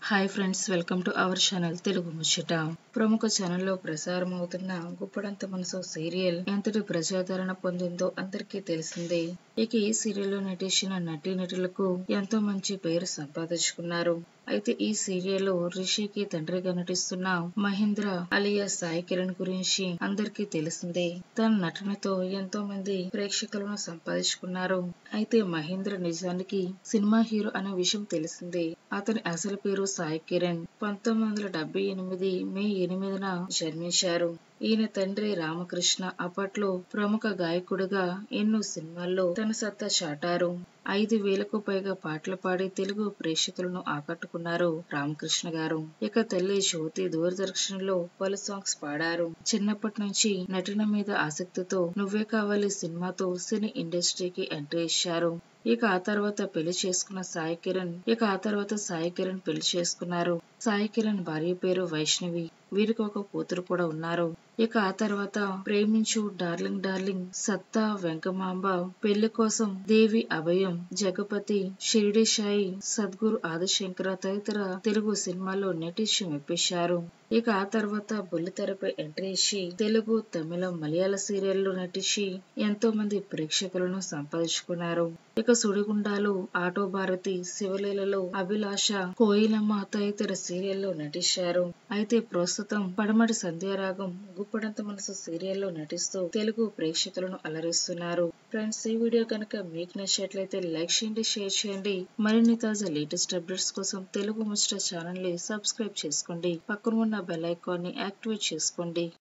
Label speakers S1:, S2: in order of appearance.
S1: hi friends welcome to our channel Telugu ముచ్చట ప్రముఖ ఛానల్లో ప్రసారం అవుతున్న గుప్పడంత మనసు సీరియల్ ఎంతటి ప్రజాదరణ పొందిందో అందరికీ తెలిసిందే ఇక ఈ సీరియల్లో నటించిన నటీ నటులకు ఎంతో మంచి పేరు సంపాదించుకున్నారు అయితే ఈ సీరియల్లో రిషికి తండ్రిగా నటిస్తున్న మహేంద్ర అలియా సాయి కిరణ్ గురించి అందరికీ తెలిసిందే తన నటనతో ఎంతో మంది ప్రేక్షకులను సంపాదించుకున్నారు అయితే మహేంద్ర నిజానికి సినిమా హీరో అనే విషయం తెలిసిందే అతని అసలు పేరు సాయి కిరణ్ పంతొమ్మిది వందల డెబ్బై ఎనిమిది మే ఎనిమిదిన జన్మించారు ఈయన తండ్రి రామకృష్ణ అప్పట్లో ప్రముఖ గాయకుడిగా ఎన్నో సినిమాల్లో తన సత్తా చాటారు ఐదు వేలకు పైగా పాటలు పాడి తెలుగు ప్రేక్షకులను ఆకట్టుకున్నారు రామకృష్ణ గారు ఇక తల్లి జ్యోతి దూరదర్శన్లో పలు సాంగ్స్ పాడారు చిన్నప్పటి నుంచి నటన మీద ఆసక్తితో నువ్వే కావాలి సినిమాతో సినీ ఇండస్ట్రీకి ఎంట్రీ ఇచ్చారు ఇక ఆ తర్వాత పెళ్లి చేసుకున్న సాయి కిరణ్ ఇక ఆ తర్వాత సాయి కిరణ్ పెళ్లి చేసుకున్నారు సాయి కిరణ్ భార్య పేరు వైష్ణవి వీరికి ఒక కూతురు కూడా ఉన్నారు ఇక ఆ తర్వాత ప్రేమించు డార్లింగ్ డార్లింగ్ సత్తా వెంకమాంబ పెళ్లి కోసం దేవి అభయం జగపతి షిరిడి సాయి సద్గురు ఆదిశంకర తదితర తెలుగు సినిమాల్లో నటించి మెప్పించారు ఇక ఆ తర్వాత బుల్లితెరపై ఎంట్రీ ఇచ్చి తెలుగు తమిళం మలయాళ సీరియల్లో నటించి ఎంతో మంది ప్రేక్షకులను సంపాదించుకున్నారు ఇక సుడిగుండాలు ఆటో భారతి శివలీలలో అభిలాష కోయిలమ్మ తదితర సీరియల్లో నటించారు అయితే ప్రస్తుతం పడమటి సంధ్యారాగం గుప్పడంత మనసు సీరియల్లో నటిస్తూ తెలుగు ప్రేక్షకులను అలరిస్తున్నారు ఫ్రెండ్స్ ఈ వీడియో కనుక మీకు నచ్చినట్లయితే లైక్ చేయండి షేర్ చేయండి మరిన్ని తాజా లేటెస్ట్ అప్డేట్స్ కోసం తెలుగు ముచ్చట ఛానల్ ని సబ్స్క్రైబ్ చేసుకోండి పక్కన ఉన్న బెల్ ఐకాన్ ని యాక్టివేట్ చేసుకోండి